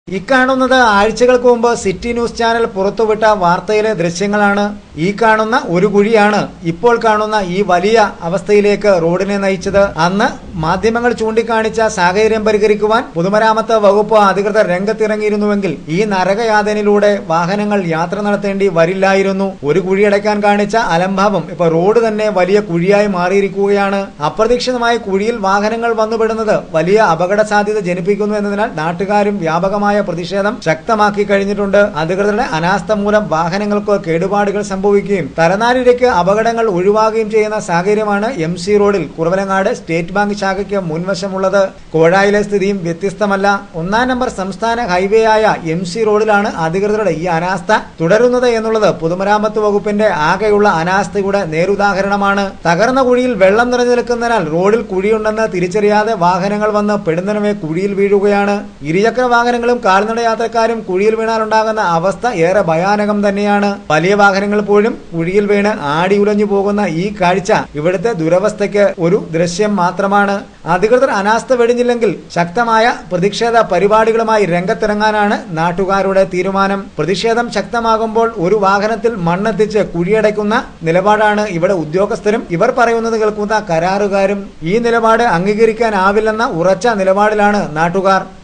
ഇക്കാണുന്നത് ആഴ്ചകൾക്ക് മുമ്പ് city news channel പുറത്തുവിട്ട വാർത്തയിലെ ദൃശ്യങ്ങളാണ് ഈ കാണുന്ന ഒരു കുഴിയാണ് ഇപ്പോൾ കാണുന്ന ഈ വലിയ അവസ്ഥയിലേക്ക് റോഡിനെ നയിച്ചത് അന്ന് മാധ്യമങ്ങൾ ചൂണ്ടിക്കാണിച്ച സാഹചര്യം പരിഹരിക്കുവാൻ പൊതുമരാമത്ത് വകുപ്പ് അധികൃതർ രംഗത്തിറങ്ങിയിരുന്നുവെങ്കിൽ ഈ നരകയാതനയിലൂടെ വാഹനങ്ങൾ യാത്ര നടത്തേണ്ടി വരില്ലായിരുന്നു ഒരു കുഴിയടയ്ക്കാൻ കാണിച്ച അലംഭാവം ഇപ്പൊ റോഡ് തന്നെ വലിയ കുഴിയായി മാറിയിരിക്കുകയാണ് അപ്രതീക്ഷിതമായ കുഴിയിൽ വാഹനങ്ങൾ വന്നുപെടുന്നത് വലിയ അപകട സാധ്യത ജനിപ്പിക്കുന്നു എന്നതിനാൽ നാട്ടുകാരും വ്യാപകമായ പ്രതിഷേധം ശക്തമാക്കി കഴിഞ്ഞിട്ടുണ്ട് അധികൃതരുടെ അനാസ്ഥ മൂലം വാഹനങ്ങൾക്ക് കേടുപാടുകൾ സംഭവിക്കുകയും തലനാരിഴയ്ക്ക് അപകടങ്ങൾ ഒഴിവാകുകയും ചെയ്യുന്ന സാഹചര്യമാണ് എം സി റോഡിൽ കുറവലങ്ങാട് സ്റ്റേറ്റ് ബാങ്ക് ശാഖയ്ക്ക് മുൻവശമുള്ളത് കോഴായിലെ സ്ഥിതിയും വ്യത്യസ്തമല്ല ഒന്നാം നമ്പർ സംസ്ഥാന ഹൈവേ ആയ എം സി റോഡിലാണ് അധികൃതരുടെ ഈ അനാസ്ഥ തുടരുന്നത് എന്നുള്ളത് പൊതുമരാമത്ത് വകുപ്പിന്റെ ആകെയുള്ള അനാസ്ഥയുടെ നേരുദാഹരണമാണ് തകർന്ന കുഴിയിൽ വെള്ളം നിറഞ്ഞു നിൽക്കുന്നതിനാൽ റോഡിൽ കുഴിയുണ്ടെന്ന് തിരിച്ചറിയാതെ വാഹനങ്ങൾ വന്ന് പെടുന്നതിനുമേ കുഴിയിൽ വീഴുകയാണ് ഇരുചക്ര വാഹനങ്ങളും കാൽനട യാത്രക്കാരും കുഴിയിൽ വീണാലുണ്ടാകുന്ന അവസ്ഥ ഏറെ ഭയാനകം തന്നെയാണ് വലിയ വാഹനങ്ങൾ പോലും കുഴിയിൽ വീണ് ആടി ഉലഞ്ഞു പോകുന്ന ഈ കാഴ്ച ഇവിടുത്തെ ദുരവസ്ഥയ്ക്ക് ഒരു ദൃശ്യം മാത്രമാണ് അധികൃതർ അനാസ്ഥ വെടിഞ്ഞില്ലെങ്കിൽ ശക്തമായ പ്രതിഷേധ പരിപാടികളുമായി രംഗത്തിറങ്ങാനാണ് നാട്ടുകാരുടെ തീരുമാനം പ്രതിഷേധം ശക്തമാകുമ്പോൾ ഒരു വാഹനത്തിൽ മണ്ണെത്തിച്ച് കുഴിയടയ്ക്കുന്ന നിലപാടാണ് ഇവിടെ ഉദ്യോഗസ്ഥരും ഇവർ പറയുന്നത് കേൾക്കുന്ന കരാറുകാരും ഈ നിലപാട് അംഗീകരിക്കാനാവില്ലെന്ന ഉറച്ച നിലപാടിലാണ് നാട്ടുകാർ